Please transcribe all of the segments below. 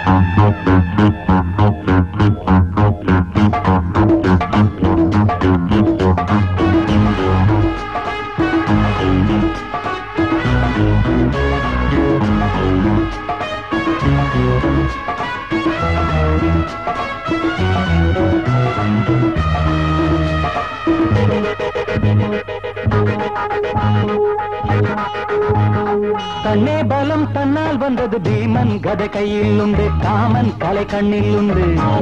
கண்ணே பலம் தன்னால் வந்தது பீமன் கதை கையில் உண்டு காமன் கலை கண்ணில் உண்டு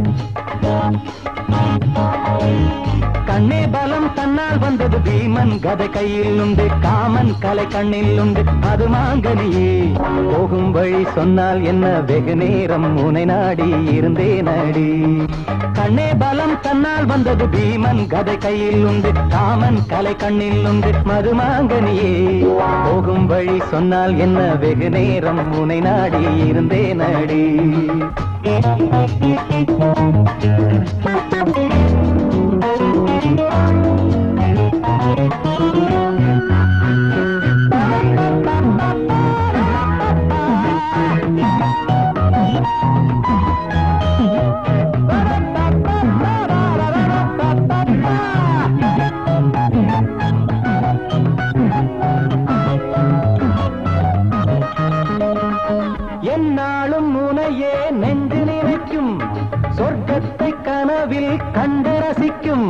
கண்ணே பலம் தன்னால் வந்தது பீமன் கதை கையில் உண்டு காமன் கலை கண்ணில் உண்டு அது மாங்கனியே போகும் வழி சொன்னால் என்ன வெகு நேரம் உனை நாடி இருந்தே நடி கண்ணே பலம் தன்னால் வந்தது பீமன் கதை கையில் உண்டு காமன் கலை கண்ணில் உண்டு மதுமாங்கனியே போகும் வழி சொன்னால் என்ன வெகு நேரம் உனை நாடி இருந்தே நடி என்னாலும் முனையே நெஞ்சு நினைக்கும் சொர்க்கத்தை கனவில் கண்டு ரசிக்கும்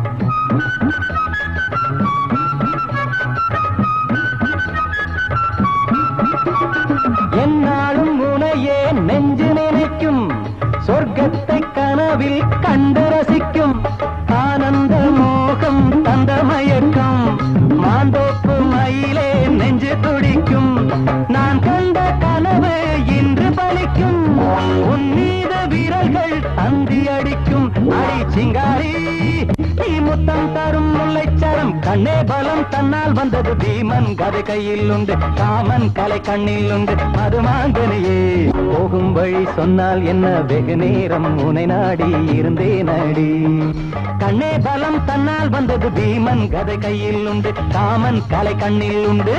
என்னாலும் முனையே நெஞ்சு நினைக்கும் சொர்க்கத்தை கனவில் கண்டு ரசிக்கும் ஆனந்த மோகம் தந்த மயக்கம் மாந்தோப்பு மயிலே நெஞ்சு துடிக்கும் நான் கண்ட கனவு இன்று பலிக்கும் உன் மீத வீரர்கள் தந்தி அடிக்கும் அடி சிங்காரி நீ முத்தம் தரும் முல்லைச்சரம் கண்ணே பலம் தன்னால் வந்தது பீமன் கதை கையில் உண்டு காமன் கலை கண்ணில் உண்டு மதுமாங்கனியே போகும் வழி சொன்னால் என்ன வெகு நேரம் உனை நாடி இருந்தே நடி கண்ணே பலம் தன்னால் வந்தது பீமன் கதை கையில் உண்டு காமன் கலை கண்ணில் உண்டு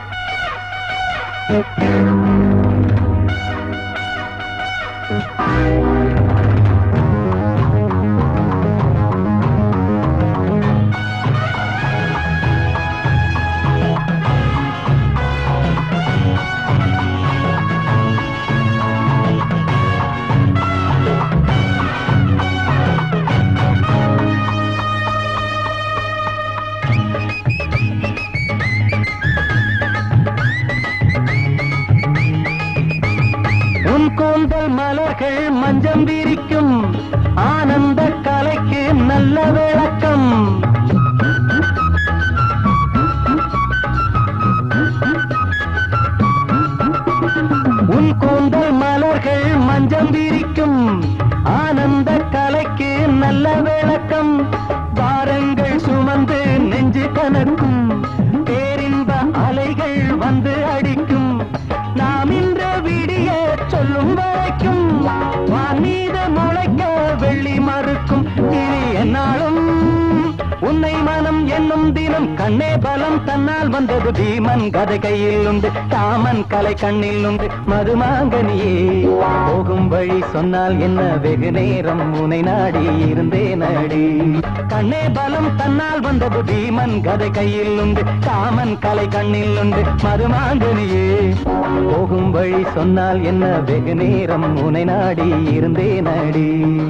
உன் கூந்தல் மலர்கள் மஞ்சம் விரிக்கும் ஆனந்த கலைக்கு நல்ல விளக்கம் உன் கூந்தல் மலர்கள் மஞ்சம் விரிக்கும் ஆனந்த கலைக்கு நல்ல விளக்கம் பாரங்கள் சுமந்து நெஞ்சு கனக்கும் பேரின்ப அலைகள் வந்து அடிக்கும் நாம் இன்ற விடிய சொல்லும் வரைக்கும் வான் மீது முளைக்க வெள்ளி மறுக்கும் இனி என்னாலும் உன்னை மனம் என்னும் தினம் கண்ணே பலம் தன்னால் வந்தது பீமன் கதை கையில் உண்டு காமன் கலை கண்ணில் உண்டு மதுமாங்கனியே போகும் வழி சொன்னால் என்ன வெகு நேரம் உனை நாடி இருந்தே நடி கண்ணே பலம் தன்னால் வந்தது பீமன் கதை கையில் உண்டு காமன் கலை கண்ணில் உண்டு மதுமாங்கனியே போகும் வழி சொன்னால் என்ன வெகு நேரம் உனை நாடி இருந்தே நடி